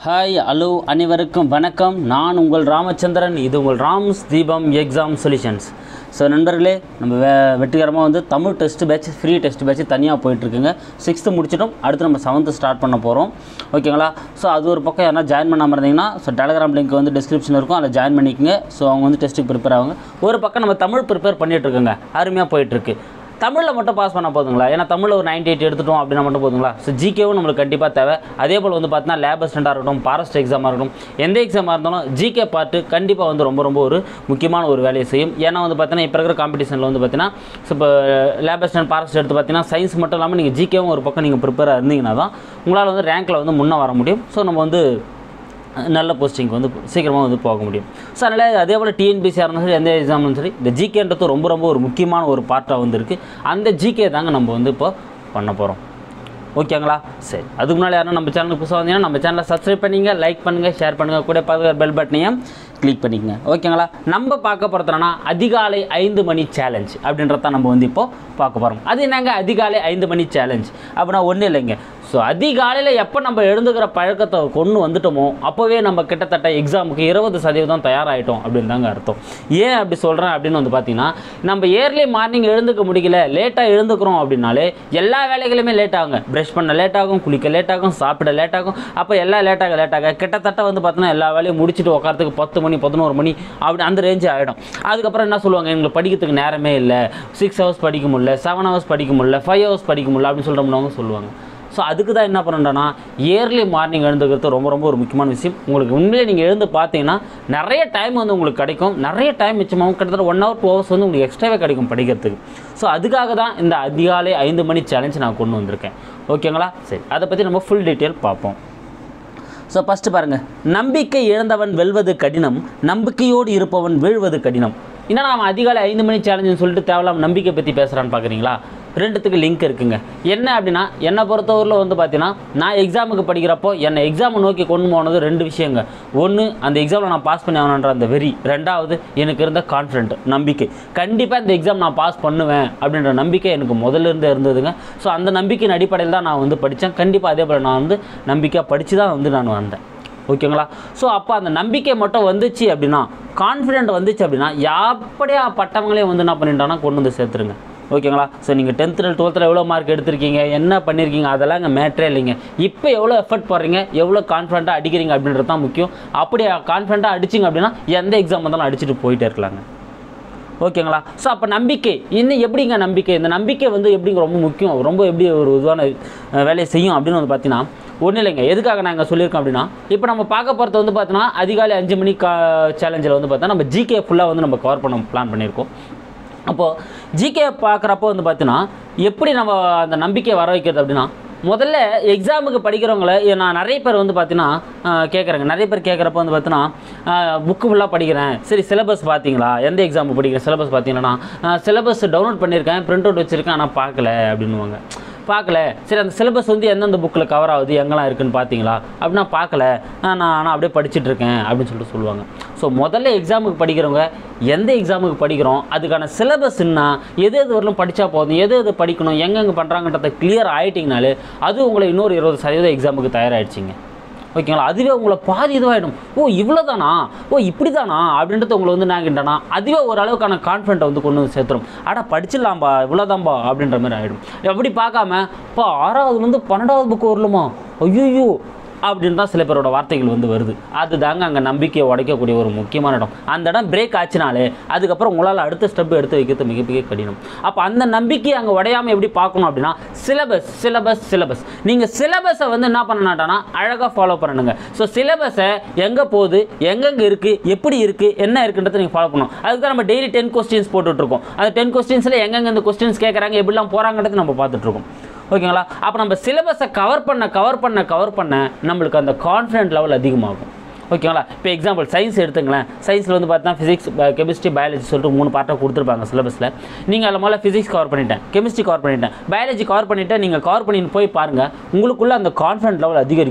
Hi hello அனைவருக்கும் வணக்கம் நான் உங்கள் ராமச்சந்திரன் இது உங்கள் ராம்ஸ் தீபம் எக்ஸாம் சொல்யூஷன்ஸ் ஸோ நண்பர்களே நம்ம வே வெற்றிகரமாக வந்து Tamil test batch free test batch தனியாக போயிட்டுருக்குங்க சிக்ஸ்த்து முடிச்சிட்டோம் அடுத்து நம்ம செவன்த்து ஸ்டார்ட் பண்ண போகிறோம் ஓகேங்களா ஸோ அது ஒரு பக்கம் யாரா ஜாயின் பண்ணாமல் இருந்தீங்கன்னா ஸோ டெலகிராம் லிங்க் வந்து டிஸ்கிரிப்ஷன் இருக்கும் அதில் ஜாயின் பண்ணிக்கோங்க ஸோ அவங்க வந்து டெஸ்ட்டுக்கு ப்ரிப்பேர் ஆகுங்க ஒரு பக்கம் நம்ம தமிழ் ப்ரிப்பேர் பண்ணிகிட்ருக்கோங்க அருமையாக போயிட்டுருக்கு தமிழில் மட்டும் பாஸ் பண்ண போதுங்களா ஏன்னா தமிழில் ஒரு 98 எயிட் எடுத்துட்டோம் அப்படின்னா மட்டும் போதுங்களா ஸோ ஜிகேவும் நம்மளுக்கு கண்டிப்பாக தேவை அதே போல் வந்து பார்த்தீங்கன்னா லேப் அசிஸ்டண்ட்டாக இருக்கட்டும் ஃபாரஸ்ட் எக்ஸாமாக இருக்கட்டும் எந்த எக்ஸாமாக இருந்தாலும் ஜிகே பார்ட்டு கண்டிப்பாக வந்து ரொம்ப ரொம்ப ஒரு முக்கியமான ஒரு வேலையை செய்யும் ஏன்னா வந்து பார்த்தீங்கன்னா இப்போ இருக்கிற காம்படிஷனில் வந்து பார்த்தீங்கன்னா ஸோ இப்போ லேப் அசிஸ்டன்ட் ஃபாரஸ்ட் எடுத்து பார்த்தீங்கன்னா சயின்ஸ் மட்டும் இல்லாமல் நீங்கள் ஜிகேவும் ஒரு பக்கம் நீங்கள் ப்ரிப்பேராக இருந்தீங்கன்னா தான் உங்களால் வந்து ரேங்க்கில் வந்து முன்னே வர முடியும் ஸோ நம்ம வந்து நல்ல போஸ்டிங்க்கு வந்து சீக்கிரமாக வந்து போக முடியும் ஸோ அதனால் அதே போல் டிஎன்பிசியாக இருந்தாலும் சரி எந்த எக்ஸாம்லும் சரி இந்த ஜிகேன்றது ரொம்ப ரொம்ப ஒரு முக்கியமான ஒரு பார்ட்டாக வந்து இருக்குது அந்த ஜிகே தாங்க நம்ம வந்து இப்போ பண்ண போகிறோம் ஓகேங்களா சரி அதுக்கு முன்னாடி யாரும் நம்ம சேனலுக்கு புதுசாக வந்தீங்கன்னா நம்ம சேனலை சப்ஸ்கிரைப் பண்ணிங்க லைக் பண்ணுங்கள் ஷேர் பண்ணுங்கள் கூட பார்த்து பெல் பட்டனையும் கிளிக் பண்ணிக்கங்க ஓகேங்களா நம்ம பார்க்க போகிறதுனா அதிகாலை ஐந்து மணி சேலஞ்ச் அப்படின்றத நம்ம வந்து இப்போ பார்க்க போகிறோம் அது என்னங்க அதிகாலை ஐந்து மணி சேலஞ்ச் அப்படின்னா ஒன்றும் இல்லைங்க ஸோ அதிகாலையில் எப்போ நம்ம எழுந்துக்கிற பழக்கத்தை கொண்டு வந்துட்டோமோ அப்போவே நம்ம கிட்டத்தட்ட எக்ஸாமுக்கு இருபது சதவீதம் தயாராகிட்டோம் அப்படின்னு தாங்க அர்த்தம் ஏன் அப்படி சொல்கிறேன் அப்படின்னு வந்து பார்த்தீங்கன்னா நம்ம ஏர்லி மார்னிங் எழுந்துக்க முடியல லேட்டாக எழுந்துக்கிறோம் அப்படின்னாலே எல்லா வேலைகளுமே லேட் ஆகுங்க ப்ரஷ் பண்ண லேட் ஆகும் குளிக்க லேட் ஆகும் சாப்பிட லேட் ஆகும் அப்போ எல்லாம் லேட்டாக லேட்டாக கிட்டத்தட்ட வந்து பார்த்தீங்கன்னா எல்லா வேலையும் முடிச்சுட்டு உட்காரத்துக்கு பத்து மணி பதினோரு மணி அப்படி அந்த ரேஞ்சு ஆகிடும் அதுக்கப்புறம் என்ன சொல்லுவாங்க எங்களுக்கு படிக்கிறதுக்கு நேரமே இல்லை சிக்ஸ் ஹவர்ஸ் படிக்க முடியல செவன் ஹவர்ஸ் படிக்க முடியல ஃபைவ் ஹவர்ஸ் படிக்க முடியல அப்படின்னு சொல்கிறோம்னவங்க சொல்லுவாங்க ஸோ அதுக்கு தான் என்ன பண்ணுறேன்னா இயர்லி மார்னிங் எழுந்துக்கிறது ரொம்ப ரொம்ப ஒரு முக்கியமான விஷயம் உங்களுக்கு உண்மையிலே நீங்கள் எழுந்து பார்த்தீங்கன்னா நிறைய டைம் வந்து உங்களுக்கு கிடைக்கும் நிறைய டைம் மிச்சமாகும் கிட்டத்தட்ட ஒன் ஹவர் டூ ஹவர்ஸ் வந்து உங்களுக்கு எக்ஸ்ட்ராவே கிடைக்கும் படிக்கிறதுக்கு ஸோ அதுக்காக தான் இந்த அதிகாலை ஐந்து மணி சேலஞ்ச் நான் கொண்டு வந்திருக்கேன் ஓகேங்களா சரி அதை பற்றி நம்ம ஃபுல் டீட்டெயில் பார்ப்போம் ஸோ ஃபஸ்ட்டு பாருங்கள் நம்பிக்கை இழந்தவன் வெல்வது கடினம் நம்பிக்கையோடு இருப்பவன் வீழ்வது கடினம் என்னடா அவன் அதிகாலை ஐந்து மணி சேலஞ்சுன்னு சொல்லிட்டு தேவையில்லாம நம்பிக்கை பற்றி பேசுகிறான்னு பார்க்குறீங்களா ரெண்டுத்துக்கு லிங்க் இருக்குங்க என்ன அப்படின்னா என்னை பொறுத்தவரையில் வந்து பார்த்தீங்கன்னா நான் எக்ஸாமுக்கு படிக்கிறப்போ என்னை எக்ஸாமை நோக்கி கொண்டு போனது ரெண்டு விஷயங்க ஒன்று அந்த எக்ஸாமில் நான் பாஸ் பண்ணி ஆகணுன்ற அந்த வெறி ரெண்டாவது எனக்கு இருந்த கான்ஃபிடென்ட் நம்பிக்கை கண்டிப்பாக இந்த எக்ஸாம் நான் பாஸ் பண்ணுவேன் அப்படின்ற நம்பிக்கை எனக்கு முதல்ல இருந்தே இருந்ததுங்க ஸோ அந்த நம்பிக்கையின் அடிப்படையில் தான் நான் வந்து படித்தேன் கண்டிப்பாக அதே போல் நான் வந்து நம்பிக்கையாக படித்து தான் வந்து நான் வந்தேன் ஓகேங்களா ஸோ அப்போ அந்த நம்பிக்கை மட்டும் வந்துச்சு அப்படின்னா கான்ஃபிடென்ட் வந்துச்சு அப்படின்னா எப்படியா பட்டவங்களே வந்து என்ன பண்ணிட்டாங்கன்னா கொண்டு வந்து சேர்த்துருங்க ஓகேங்களா ஸோ நீங்கள் டென்த்தில் டுவெல்த்தில் எவ்வளோ மார்க் எடுத்திருக்கீங்க என்ன பண்ணியிருக்கீங்க அதெல்லாம் இங்கே மேட்ரே இல்லைங்க இப்போ எவ்வளோ எஃபர்ட் போடுறீங்க எவ்வளோ கான்ஃபிடண்ட்டாக அடிக்கிறீங்க அப்படின்றது தான் முக்கியம் அப்படி கான்ஃபிடண்ட்டாக அடிச்சிங்க அப்படின்னா எந்த எக்ஸாம் வந்தாலும் அடிச்சுட்டு போயிட்டே இருக்கலாங்க ஓகேங்களா ஸோ அப்போ நம்பிக்கை இன்னும் எப்படிங்க நம்பிக்கை இந்த நம்பிக்கை வந்து எப்படிங்க ரொம்ப முக்கியம் ரொம்ப எப்படி ஒரு இதுவான அஹ், வேலையை செய்யும் அப்படின்னு வந்து பார்த்தீங்கன்னா ஒன்றும் இல்லைங்க எதுக்காக நான் இங்கே சொல்லியிருக்கோம் அப்படின்னா இப்போ நம்ம பார்க்க போகிறது வந்து பார்த்தீங்கன்னா அதிகாலை அஞ்சு மணி கா சேலஞ்சில் வந்து பார்த்தா நம்ம ஜிகே ஃபுல்லாக வந்து நம்ம கவர் பண்ண பிளான் பண்ணியிருக்கோம் அப்போது ஜிகே பார்க்குறப்போ வந்து பார்த்தீங்கன்னா எப்படி நம்ம அந்த நம்பிக்கையை வர வைக்கிறது அப்படின்னா முதல்ல எக்ஸாமுக்கு படிக்கிறவங்கள ஏ- நான் நிறைய பேர் வந்து பார்த்தீங்கன்னா கேட்குறேங்க நிறைய பேர் கேட்குறப்ப வந்து பார்த்தீங்கன்னா புக்கு ஃபுல்லாக படிக்கிறேன் சரி சிலபஸ் பார்த்தீங்களா எந்த எக்ஸாமுக்கு படிக்கிறேன் சிலபஸ் பார்த்தீங்கன்னா சிலபஸ் டவுன்லோட் பண்ணியிருக்கேன் பிரிண்ட் அவுட் வச்சுருக்கேன் ஆனால் பார்க்கல அப்படின்னுவாங்க பார்க்கல சரி அந்த சிலபஸ் வந்து எந்தெந்த புக்கில் கவர் ஆகுது எங்கெல்லாம் இருக்குன்னு பார்த்தீங்களா அப்படின்னா பார்க்கல நான் நான் அப்படியே படிச்சுட்டு இருக்கேன் அப்படின்னு சொல்லிட்டு சொல்லுவாங்க ஸோ முதல்ல எக்ஸாமுக்கு படிக்கிறவங்க எந்த எக்ஸாமுக்கு படிக்கிறோம் அதுக்கான சிலபஸ் என்ன எது எது வரலும் படித்தா போதும் எது எது படிக்கணும் எங்கெங்கே பண்ணுறாங்கன்றத கிளியர் ஆகிட்டிங்கனாலே அது உங்களை இன்னொரு இருபது சதவீதம் எக்ஸாமுக்கு தயாராகிடுச்சிங்க ஓகேங்களா அதுவே உங்களை பாதி இதுவாகிடும் ஓ இவ்வளோ தானா ஓ இப்படி தானா அப்படின்றது உங்களை வந்து நாங்கிட்டனா அதுவே ஓரளவுக்கான கான்ஃபிடென்ட்டை வந்து கொண்டு வந்து சேர்த்துரும் அடா படிச்சிடலாம்பா இவ்வளோதான்பா அப்படின்ற மாதிரி ஆகிடும் எப்படி பார்க்காம இப்போ ஆறாவதுலேருந்து பன்னெண்டாவது புக்கு வரலுமா ஐயோ அப்படின்னு தான் சில பேரோட வார்த்தைகள் வந்து வருது அதுதாங்க அங்கே நம்பிக்கையை உடைக்கக்கூடிய ஒரு முக்கியமான இடம் அந்த இடம் பிரேக் ஆச்சுனாலே அதுக்கப்புறம் உங்களால் அடுத்த ஸ்டெப் எடுத்து வைக்கிறது மிகப்பெரிய கடினம் அப்போ அந்த நம்பிக்கையை அங்கே உடையாமல் எப்படி பார்க்கணும் அப்படின்னா சிலபஸ் சிலபஸ் சிலபஸ் நீங்கள் சிலபஸை வந்து என்ன பண்ணனாட்டானா அழகாக ஃபாலோ பண்ணணுங்க ஸோ சிலபஸை எங்கே போகுது எங்கெங்கே இருக்குது எப்படி இருக்குது என்ன இருக்குன்றதை நீங்கள் ஃபாலோ பண்ணணும் அதுக்கு தான் நம்ம டெய்லி டென் கொஸ்டின்ஸ் போட்டுட்ருக்கோம் அந்த டென் கொஸ்டின்ஸில் எங்கெங்கே இந்த கொஸ்டின்ஸ் கேட்குறாங்க எப்படிலாம் போகிறாங்கன்றது நம்ம பார்த்துட்ருக்கோம் ஓகேங்களா அப்போ நம்ம சிலபஸை கவர் பண்ண கவர் பண்ண கவர் பண்ண நம்மளுக்கு அந்த கான்ஃபிடென்ட் லெவல் அதிகமாகும் ஓகேங்களா இப்போ எக்ஸாம்பிள் சயின்ஸ் எடுத்துங்களேன் சயின்ஸில் வந்து பார்த்தீங்கன்னா ஃபிசிக்ஸ் கெமிஸ்ட்ரி பயாலஜி சொல்லிட்டு மூணு பார்ட்டாக கொடுத்துருப்பாங்க சிலபஸில் நீங்கள் அதில் முதல்ல ஃபிசிக்ஸ் கவர் பண்ணிட்டேன் கெமிஸ்ட்ரி கவர் பண்ணிட்டேன் பயாலஜி கவர் பண்ணிவிட்டு நீங்கள் கவர் பண்ணிட்டு போய் பாருங்கள் உங்களுக்குள்ள அந்த கான்ஃபிடென்ட் லெவல் அதிகரிக்கும்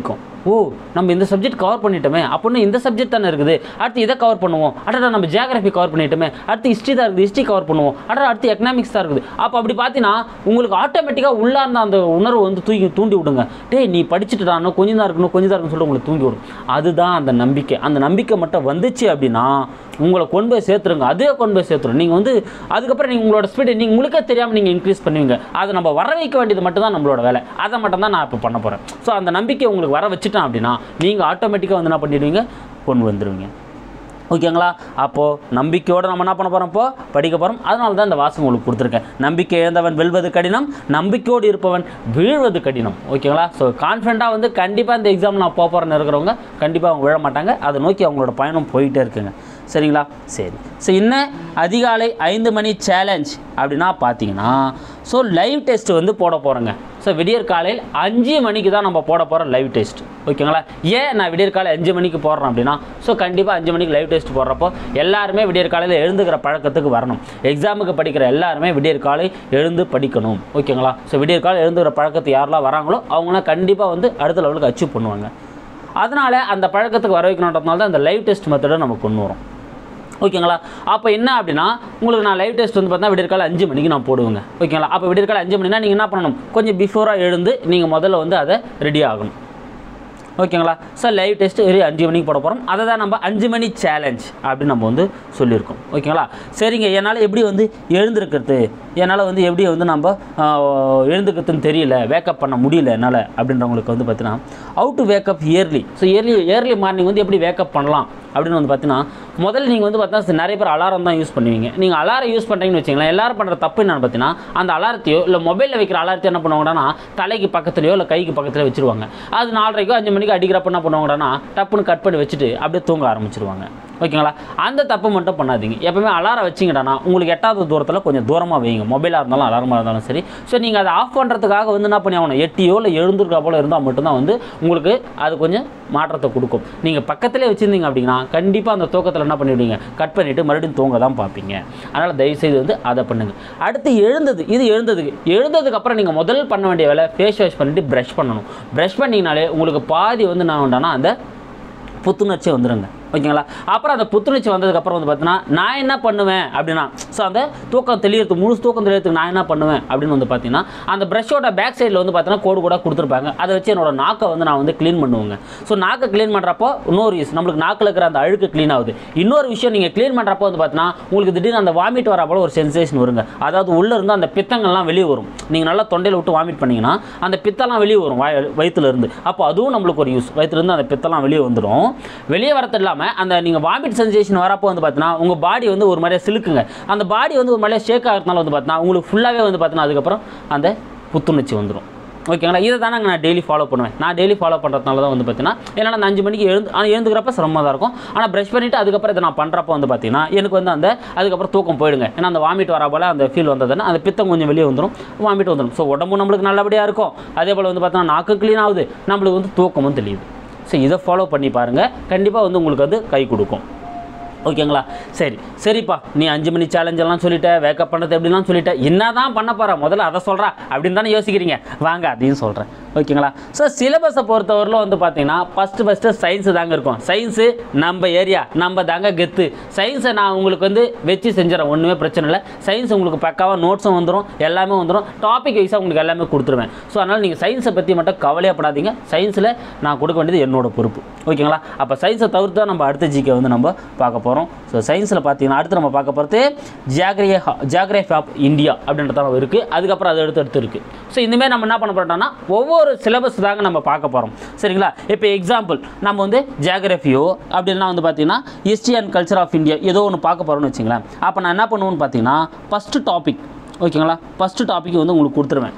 ஓ நம்ம இந்த சப்ஜெக்ட் கவர் பண்ணிட்டோமே அப்படின்னு இந்த சப்ஜெக்ட் தானே இருக்குது அடுத்து இதை கவர் பண்ணுவோம் அடடா நம்ம ஜியாகிரபி கவர் பண்ணிட்டோமே அடுத்து ஹிஸ்ட்ரி தான் இருக்குது ஹிஸ்ட்ரி கவர் பண்ணுவோம் அடடா அடுத்து எக்கனாமிக்ஸ் தான் இருக்குது அப்போ அப்படி பார்த்தீங்கன்னா உங்களுக்கு ஆட்டோமேட்டிக்காக உள்ளார்ந்த அந்த உணர்வு வந்து தூக்கி தூண்டி விடுங்க டேய் நீ படிச்சுட்டுடா இன்னும் கொஞ்சம் தான் இருக்கணும் கொஞ்சம் தான் இருக்குன்னு சொல்லிட்டு உங்களை தூண்டி விடும் அதுதான் அந்த நம்பிக்கை அந்த நம்பிக்கை மட்டும் வந்துச்சு அப்படின்னா உங்களை கொண்டு போய் சேர்த்துருங்க அதே கொண்டு போய் சேர்த்துரும் நீங்கள் வந்து அதுக்கப்புறம் நீங்கள் உங்களோட ஸ்பீடு நீங்கள் முழுக்க தெரியாமல் நீங்கள் இன்க்ரீஸ் பண்ணுவீங்க அதை நம்ம வர வைக்க வேண்டியது மட்டும் தான் நம்மளோட வேலை அதை மட்டும் தான் நான் இப்போ பண்ண போகிறேன் ஸோ அந்த நம்பிக்கை உங்களுக்கு வர வச்சுட்டேன் அப்படின்னா நீங்கள் ஆட்டோமேட்டிக்காக வந்து என்ன பண்ணிடுவீங்க கொண்டு வந்துடுவீங்க ஓகேங்களா அப்போது நம்பிக்கையோடு நம்ம என்ன பண்ண போகிறோம் இப்போ படிக்க போகிறோம் அதனால தான் இந்த வாசகம் உங்களுக்கு கொடுத்துருக்கேன் நம்பிக்கை இழந்தவன் வெல்வது கடினம் நம்பிக்கையோடு இருப்பவன் வீழ்வது கடினம் ஓகேங்களா ஸோ கான்ஃபிடண்ட்டாக வந்து கண்டிப்பாக இந்த எக்ஸாம் நான் போக போகிறேன்னு இருக்கிறவங்க கண்டிப்பாக அவங்க விழ மாட்டாங்க அதை நோக்கி அவங்களோட பயணம் போயிட்டே இருக்குங்க சரிங்களா சரி ஸோ இன்னும் அதிகாலை ஐந்து மணி சேலஞ்ச் அப்படின்னா பார்த்தீங்கன்னா ஸோ லைவ் டெஸ்ட் வந்து போட போகிறோங்க ஸோ விடியற் காலையில் அஞ்சு மணிக்கு தான் நம்ம போட போகிறோம் லைவ் டெஸ்ட் ஓகேங்களா ஏன் நான் விடியற் காலை அஞ்சு மணிக்கு போடுறேன் அப்படின்னா ஸோ கண்டிப்பாக அஞ்சு மணிக்கு லைவ் டெஸ்ட் போடுறப்போ எல்லாருமே விடியற் காலையில் எழுந்துக்கிற பழக்கத்துக்கு வரணும் எக்ஸாமுக்கு படிக்கிற எல்லாருமே விடியற் காலை எழுந்து படிக்கணும் ஓகேங்களா ஸோ விடியற் காலை எழுந்துக்கிற பழக்கத்தை யாரெல்லாம் வராங்களோ அவங்களாம் கண்டிப்பாக வந்து அடுத்த லெவலுக்கு அச்சீவ் பண்ணுவாங்க அதனால் அந்த பழக்கத்துக்கு வர வைக்கணுன்றதுனால தான் அந்த லைவ் டெஸ்ட் மெத்தடை நம்ம கொண்டு வரோம் ஓகேங்களா அப்போ என்ன அப்படின்னா உங்களுக்கு நான் லைவ் டெஸ்ட் வந்து பார்த்தா விடியற்கால அஞ்சு மணிக்கு நான் போடுவேங்க ஓகேங்களா அப்போ விடியற்கால அஞ்சு மணினா நீங்கள் என்ன பண்ணணும் கொஞ்சம் பிஃபோராக எழுந்து நீங்கள் முதல்ல வந்து அதை ரெடி ஆகணும் ஓகேங்களா ஸோ லைவ் டெஸ்ட் வெறும் அஞ்சு மணிக்கு போட போகிறோம் அதை தான் நம்ம அஞ்சு மணி சேலஞ்ச் அப்படின்னு நம்ம வந்து சொல்லியிருக்கோம் ஓகேங்களா சரிங்க என்னால் எப்படி வந்து எழுந்திருக்கிறது என்னால் வந்து எப்படி வந்து நம்ம ஆஹ், எழுந்துக்கிறதுன்னு தெரியல வேக்கப் பண்ண முடியல என்னால் அப்படின்றவங்களுக்கு வந்து பார்த்தீங்கன்னா how to wake up early so early early morning வந்து எப்படி வேக்கப் பண்ணலாம் அப்படின்னு வந்து பார்த்தீங்கன்னா முதல்ல நீங்கள் வந்து பார்த்தா நிறைய பேர் அலாரம் தான் யூஸ் பண்ணுவீங்க நீங்கள் அலாரம் யூஸ் பண்ணுறீங்கன்னு வச்சுங்களேன் எல்லாரும் பண்ணுற தப்பு என்னன்னு பார்த்தீங்கன்னா அந்த அலாரத்தையோ இல்லை மொபைலில் வைக்கிற அலாரத்தையோ என்ன பண்ணுவாங்கன்னா தலைக்கு பக்கத்துலையோ இல்லை கைக்கு பக்கத்தில் வச்சிருவாங்க அது நாலரைக்கோ அஞ்சு மணிக்கு அடிக்கிறப்ப என்ன பண்ணுவாங்கன்னா டப்புன்னு கட் பண்ணி வச்சுட்டு அப்படியே தூங்க ஆரம்பிச்சிருவாங்க ஓகேங்களா அந்த தப்பு மட்டும் பண்ணாதீங்க எப்பவுமே அலாரம் வச்சிங்கடானா உங்களுக்கு எட்டாவது தூரத்தில் கொஞ்சம் தூரமாக வைங்க மொபைலாக இருந்தாலும் அலாரமாக இருந்தாலும் சரி ஸோ நீங்கள் அதை ஆஃப் பண்ணுறதுக்காக வந்து என்ன பண்ணி ஆகணும் எட்டியோ இல்லை எழுந்திருக்கா போல இருந்தால் மட்டும்தான் வந்து உங்களுக்கு அது கொஞ்சம் மாற்றத்தை கொடுக்கும் நீங்கள் பக்கத்திலே வச்சுருந்தீங்க அப்படின்னா கண்டிப்பாக அந்த தூக்கத்தில் என்ன பண்ணிவிடுவீங்க கட் பண்ணிவிட்டு மறுபடியும் தூங்க தான் பார்ப்பீங்க அதனால் தயவுசெய்து வந்து அதை பண்ணுங்கள் அடுத்து எழுந்தது இது எழுந்ததுக்கு எழுந்ததுக்கு அப்புறம் நீங்கள் முதல் பண்ண வேண்டிய வேலை ஃபேஸ் வாஷ் பண்ணிவிட்டு ப்ரஷ் பண்ணணும் ப்ரஷ் பண்ணிங்கனாலே உங்களுக்கு பாதி வந்து என்ன வேண்டாம்னா அந்த புத்துணர்ச்சி வந்துடுங்க ஓகேங்களா அப்புறம் அந்த புத்துணர்ச்சி வந்ததுக்கப்புறம் வந்து பார்த்தீங்கன்னா நான் என்ன பண்ணுவேன் அப்படின்னா ஸோ அந்த தூக்கம் தெளியறதுக்கு முழு தூக்கம் தெளியறதுக்கு நான் என்ன பண்ணுவேன் அப்படின்னு வந்து பார்த்தீங்கன்னா அந்த ப்ரஷோட பேக் சைடில் வந்து பார்த்தீங்கன்னா கோடு கூட கொடுத்துருப்பாங்க அதை வச்சு என்னோட நாக்கை வந்து நான் வந்து க்ளீன் பண்ணுவேங்க ஸோ நாக்கை க்ளீன் பண்ணுறப்போ இன்னொரு யூஸ் நம்மளுக்கு நாக்கில் இருக்கிற அந்த அழுக்கு க்ளீன் ஆகுது இன்னொரு விஷயம் நீங்கள் க்ளீன் பண்ணுறப்போ வந்து பார்த்தீங்கன்னா உங்களுக்கு திடீர்னு அந்த வாமிட் வர போல ஒரு சென்சேஷன் வருங்க அதாவது உள்ளே இருந்து அந்த பித்தங்கள்லாம் வெளியே வரும் நீங்கள் நல்லா தொண்டையில் விட்டு வாமிட் பண்ணீங்கன்னா அந்த பித்தெல்லாம் வெளியே வரும் வாய் வயிற்றுல இருந்து அப்போ அதுவும் நம்மளுக்கு ஒரு யூஸ் வயிற்றுலேருந்து அந்த பித்தெல்லாம் வெளியே வந்துடும் வெளியே வரது இல்லாமல் அந்த நீங்கள் வாமிட் சென்சேஷன் வரப்போ வந்து பார்த்தீங்கன்னா உங்கள் பாடி வந்து ஒரு மாதிரியாக சிலுக்குங்க அந்த பாடி வந்து ஒரு மாதிரியாக ஷேக் ஆகிறதுனால வந்து பார்த்தீங்கன்னா உங்களுக்கு ஃபுல்லாகவே வந்து பார்த்தீங்கன்னா அதுக்கப்புறம் அந்த புத்துணர்ச்சி வந்துடும் ஓகேங்களா இதை தானே நான் டெய்லி ஃபாலோ பண்ணுவேன் நான் டெய்லி ஃபாலோ பண்ணுறதுனால தான் வந்து பார்த்தீங்கன்னா என்னால் அந்த அஞ்சு மணிக்கு எழுந்து ஆனால் எழுந்துக்கிறப்ப சிரமமாக தான் இருக்கும் ஆனால் ப்ரஷ் பண்ணிவிட்டு அதுக்கப்புறம் இதை நான் பண்ணுறப்போ வந்து பார்த்தீங்கன்னா எனக்கு வந்து அந்த அதுக்கப்புறம் தூக்கம் போயிடுங்க ஏன்னா அந்த வாமிட் வர போல் அந்த ஃபீல் வந்ததுன்னா அந்த பித்தம் கொஞ்சம் வெளியே வந்துடும் வாமிட் வந்துடும் ஸோ உடம்பும் நம்மளுக்கு நல்லபடியாக இருக்கும் அதே போல் வந்து பார்த்தீங்கன்னா நாக்கு க்ளீன் ஆகுது நம்மளுக்கு வந்து தூக்கமும் தெரியுது ஸோ இதை ஃபாலோ பண்ணி பாருங்கள் கண்டிப்பாக வந்து உங்களுக்கு அது கை கொடுக்கும் ஓகேங்களா சரி சரிப்பா நீ அஞ்சு மணி சேலஞ்ச் எல்லாம் சொல்லிட்ட வேக்கப் பண்ணுறது எப்படிலாம் சொல்லிட்ட என்ன தான் பண்ண போகிற முதல்ல அதை சொல்கிறா அப்படின்னு தானே யோசிக்கிறீங்க வாங்க அதையும் சொல்கிறேன் ஓகேங்களா ஸோ சிலபஸை பொறுத்தவரையிலும் வந்து பார்த்தீங்கன்னா ஃபஸ்ட்டு ஃபஸ்ட்டு சயின்ஸு தாங்க இருக்கும் சயின்ஸு நம்ம ஏரியா நம்ம தாங்க கெத்து சயின்ஸை நான் உங்களுக்கு வந்து வச்சு செஞ்சிடறேன் ஒன்றுமே பிரச்சனை இல்லை சயின்ஸ் உங்களுக்கு பக்காவாக நோட்ஸும் வந்துடும் எல்லாமே வந்துடும் டாபிக் வைஸாக உங்களுக்கு எல்லாமே கொடுத்துருவேன் ஸோ அதனால் நீங்கள் சயின்ஸை பற்றி மட்டும் கவலையப்படாதீங்க சயின்ஸில் நான் கொடுக்க வேண்டியது என்னோட பொறுப்பு ஓகேங்களா அப்போ சயின்ஸை தவிர்த்து தான் நம்ம அடுத்த ஜிகே வந்து நம்ம பார்க்க போகிறோம் ஸோ சயின்ஸில் பார்த்தீங்கன்னா அடுத்து நம்ம பார்க்க போகிறது ஜியாகிரி ஜியாகிரஃபி ஆஃப் இந்தியா அப்படின்றத இருக்குது அதுக்கப்புறம் அது அடுத்து அடுத்து இருக்குது ஸோ இனிமேல் நம்ம என்ன பண்ண போகிறோம்னா ஒவ்வொரு சிலபஸ் தாங்க நம்ம பார்க்க போகிறோம் சரிங்களா இப்போ எக்ஸாம்பிள் நம்ம வந்து ஜியாகிரஃபியோ அப்படின்னா வந்து பார்த்தீங்கன்னா history and culture of India ஏதோ ஒன்று பார்க்க போகிறோம்னு வச்சுங்களேன் அப்போ நான் என்ன பண்ணுவேன்னு பார்த்தீங்கன்னா ஃபஸ்ட்டு டாபிக் ஓகேங்களா ஃபஸ்ட்டு டாபிக் வந்து உங்களுக்கு கொடுத்துருவேன்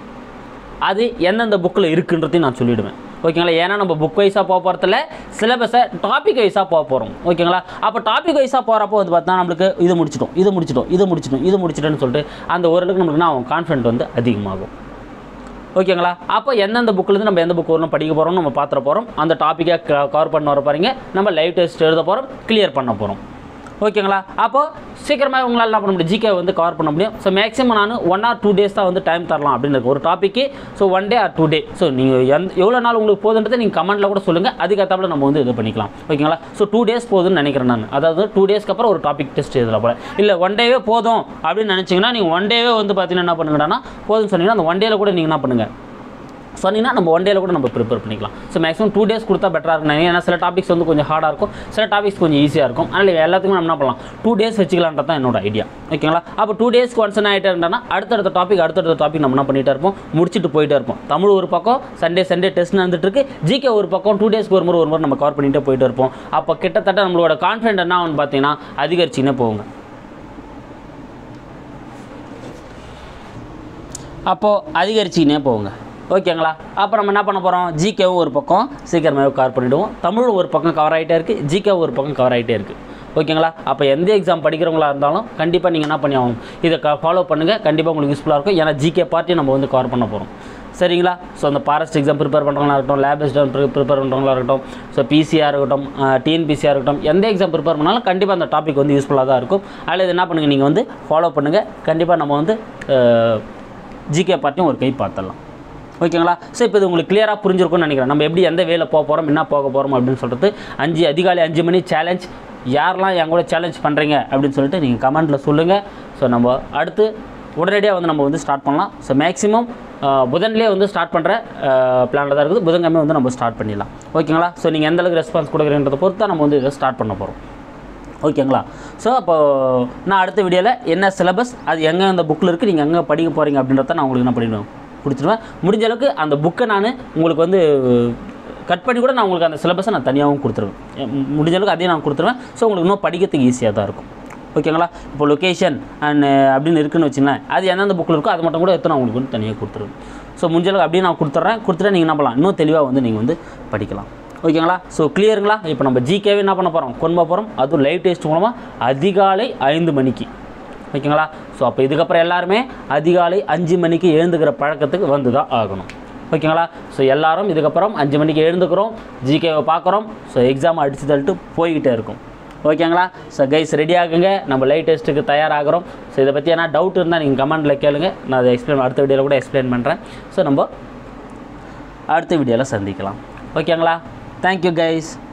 அது எந்தெந்த புக்கில் இருக்குன்றதையும் நான் சொல்லிவிடுவேன் ஓகேங்களா ஏன்னா நம்ம புக் வைஸாக போக போகிறதில்ல சிலபஸை டாபிக் வைஸாக போக போகிறோம் ஓகேங்களா அப்போ டாபிக் வைஸாக போகிறப்போ வந்து பார்த்தா நம்மளுக்கு இது முடிச்சிட்டோம் இது முடிச்சிட்டோம் இது முடிச்சிட்டோம் இது முடிச்சிட்டோன்னு சொல்லிட்டு அந்த ஓரளவுக்கு நம்மளுக்கு நான் கான்ஃபிடென்ட் வந்து அதிகமாகும் ஓகேங்களா அப்போ எந்தெந்த புக்கிலேருந்து நம்ம எந்த புக் வரணும் படிக்க போகிறோம் நம்ம பார்த்துட போகிறோம் அந்த டாப்பிக்கை கவர் பண்ண வர பாருங்க நம்ம லைவ் டெஸ்ட் எழுத போகிறோம் கிளியர் பண்ண போகிறோம் ஓகேங்களா அப்போ சீக்கிரமாக உங்களால் என்ன பண்ண முடியும் ஜிகே வந்து கவர் பண்ண முடியும் ஸோ மேக்ஸிமம் நான் ஒன் ஆர் டூ டேஸ் தான் வந்து டைம் தரலாம் அப்படின்னு இருக்கு ஒரு டாப்பிக்கு so one day or two day so நீங்கள் எந்த எவ்வளோ நாள் உங்களுக்கு போதுன்றதை நீங்கள் கமெண்ட்டில் கூட சொல்லுங்கள் அதுக்கேற்றாப்புல நம்ம வந்து இது பண்ணிக்கலாம் ஓகேங்களா ஸோ டூ டேஸ் போதும்னு நினைக்கிறேன் நான் அதாவது டூ டேஸ்க்கு அப்புறம் ஒரு டாபிக் டெஸ்ட் இதில் போல இல்லை ஒன் டேவே போதும் அப்படின்னு நினச்சிங்கன்னா நீங்கள் ஒன் டேவே வந்து பார்த்தீங்கன்னா என்ன பண்ணுங்கடான்னா போதும்னு சொன்னீங்கன்னா அந்த ஒன் டேல கூட நீங்கள் என்ன பண்ணுங்கள் சொன்னீங்கன்னா நம்ம ஒன் டேல கூட நம்ம ப்ரிப்பேர் பண்ணிக்கலாம் ஸோ மேக்ஸிமம் டூ டேஸ் கொடுத்தா பெட்டராக இருக்கும் நினைக்கிறேன். ஏன்னா சில டாபிக்ஸ் வந்து கொஞ்சம் ஹார்டாக இருக்கும் சில டாபிக்ஸ் கொஞ்சம் ஈஸியாக இருக்கும் அதனால் எல்லாத்துக்கும் நம்ம என்ன பண்ணலாம் டூ டேஸ் வச்சுக்கலான்றது தான் என்னோட ஐடியா ஓகேங்களா அப்போ டூ டேஸ்க்கு ஒன்ஸ் என்ன ஆகிட்டே இருந்தானா அடுத்தடுத்த டாபிக் அடுத்தடுத்த டாபிக் நம்ம என்ன பண்ணிகிட்டே இருப்போம் முடிச்சுட்டு போயிட்டே இருப்போம் தமிழ் ஒரு பக்கம் சண்டே சண்டே டெஸ்ட் நடந்துட்டு இருக்கு ஜிகே ஒரு பக்கம் டூ டேஸ்க்கு ஒரு முறை ஒரு முறை நம்ம கவர் பண்ணிகிட்டே போயிட்டு இருப்போம் அப்போ கிட்டத்தட்ட நம்மளோட கான்ஃபிடென்ட் என்ன ஆகும்னு பார்த்தீங்கன்னா அதிகரிச்சுன்னே போகுங்க அப்போது அதிகரிச்சுக்கினே போகுங்க ஓகேங்களா அப்போ நம்ம என்ன பண்ண போகிறோம் ஜிகேவும் ஒரு பக்கம் சீக்கிரமாகவே கவர் பண்ணிவிடுவோம் தமிழ் ஒரு பக்கம் கவர் ஆகிட்டே இருக்குது ஜிகே ஒரு பக்கம் கவர் ஆகிட்டே இருக்குது ஓகேங்களா அப்போ எந்த எக்ஸாம் படிக்கிறவங்களா இருந்தாலும் கண்டிப்பாக நீங்கள் என்ன பண்ணி ஆகணும் இதை க ஃபாலோ பண்ணுங்கள் கண்டிப்பாக உங்களுக்கு யூஸ்ஃபுல்லாக இருக்கும் ஏன்னா ஜிகே பார்ட்டி நம்ம வந்து கவர் பண்ண போகிறோம் சரிங்களா ஸோ அந்த ஃபாரஸ்ட் எக்ஸாம் ப்ரிப்பேர் பண்ணுறவங்களா இருக்கட்டும் லேப் எக்ஸாம் ப்ரிப்பேர் பண்ணுறவங்களா இருக்கட்டும் ஸோ பிசிஆர் இருக்கட்டும் டிஎன்பிசியாக இருக்கட்டும் எந்த எக்ஸாம் ப்ரிப்பேர் பண்ணாலும் கண்டிப்பாக அந்த டாபிக் வந்து யூஸ்ஃபுல்லாக தான் இருக்கும் அதில் இது என்ன பண்ணுங்கள் நீங்கள் வந்து ஃபாலோ பண்ணுங்கள் கண்டிப்பாக நம்ம வந்து ஜிகே பார்ட்டியும் ஒரு கை பார்த்துடலாம் ஓகேங்களா ஸோ இப்போ இது உங்களுக்கு கிளியராக புரிஞ்சிருக்கும்னு நினைக்கிறேன் நம்ம எப்படி எந்த வேலை போக போகிறோம் என்ன போக போகிறோம் அப்படின்னு சொல்லிட்டு அஞ்சு அதிகாலை அஞ்சு மணி சேலஞ்ச் யாரெல்லாம் என் கூட சேலஞ்ச் பண்ணுறீங்க அப்படின்னு சொல்லிட்டு நீங்கள் கமெண்ட்டில் சொல்லுங்கள் ஸோ நம்ம அடுத்து உடனடியாக வந்து நம்ம வந்து ஸ்டார்ட் பண்ணலாம் ஸோ மேக்ஸிமம் புதன்லேயே வந்து ஸ்டார்ட் பண்ணுற பிளானில் தான் இருக்குது புதன்கிழமை வந்து நம்ம ஸ்டார்ட் பண்ணிடலாம் ஓகேங்களா ஸோ நீங்கள் எந்த அளவுக்கு ரெஸ்பான்ஸ் கொடுக்குறீன்றதை பொறுத்து தான் நம்ம வந்து இதை ஸ்டார்ட் பண்ண போகிறோம் ஓகேங்களா ஸோ அப்போ நான் அடுத்த வீடியோவில் என்ன சிலபஸ் அது எங்கே அந்த புக்கில் இருக்குது நீங்கள் எங்கே படிக்க போகிறீங்க அப்படின்றத நான் உங்களுக்கு என்ன பண்ணிடுவேன் கொடுத்துருவேன் முடிஞ்ச அளவுக்கு அந்த புக்கை நான் உங்களுக்கு வந்து கட் பண்ணி கூட நான் உங்களுக்கு அந்த சிலபஸை நான் தனியாகவும் கொடுத்துருவேன் எ- மு- முடிஞ்ச அளவுக்கு அதையும் நான் கொடுத்துருவேன் ஸோ உங்களுக்கு இன்னும் படிக்கிறதுக்கு ஈஸியாக தான் இருக்கும் ஓகேங்களா இப்போ லொக்கேஷன் அண்ட் அப்படின்னு இருக்குன்னு வச்சுங்களேன் அது எந்தெந்த புக்கில் இருக்கோ அது மட்டும் கூட எடுத்து நான் உங்களுக்கு வந்து தனியாக கொடுத்துருவேன் ஸோ முடிஞ்ச அளவுக்கு அப்படியே நான் கொடுத்துட்றேன் கொடுத்துட்டு நீங்கள் என்ன பண்ணலாம் இன்னும் தெளிவாக வந்து நீங்கள் வந்து படிக்கலாம் ஓகேங்களா ஸோ கிளியருங்களா இப்போ நம்ம ஜிகேவே என்ன பண்ண போகிறோம் கொண்டு போக போகிறோம் அதுவும் லைவ் டெஸ்ட் மூலமாக அதிகாலை ஐந்து மணிக்கு ஓகேங்களா ஸோ அப்போ இதுக்கப்புறம் எல்லாருமே அதிகாலை அஞ்சு மணிக்கு எழுந்துக்கிற பழக்கத்துக்கு வந்து தான் ஆகணும் ஓகேங்களா ஸோ எல்லாரும் இதுக்கப்புறம் அஞ்சு மணிக்கு எழுந்துக்கிறோம் ஜிகேவை பார்க்குறோம் ஸோ எக்ஸாம் அடித்து தள்ளிட்டு போய்கிட்டே இருக்கும் ஓகேங்களா ஸோ கைஸ் ரெடி ஆகுங்க நம்ம லைவ் டெஸ்ட்டுக்கு தயாராகிறோம் ஸோ இதை பற்றி என்ன டவுட் இருந்தால் நீங்கள் கமெண்ட்டில் கேளுங்க நான் அதை எக்ஸ்பிளைன் அடுத்த வீடியோவில் கூட எக்ஸ்பிளைன் பண்ணுறேன் ஸோ நம்ம அடுத்த வீடியோவில் சந்திக்கலாம் ஓகேங்களா தேங்க்யூ கைஸ்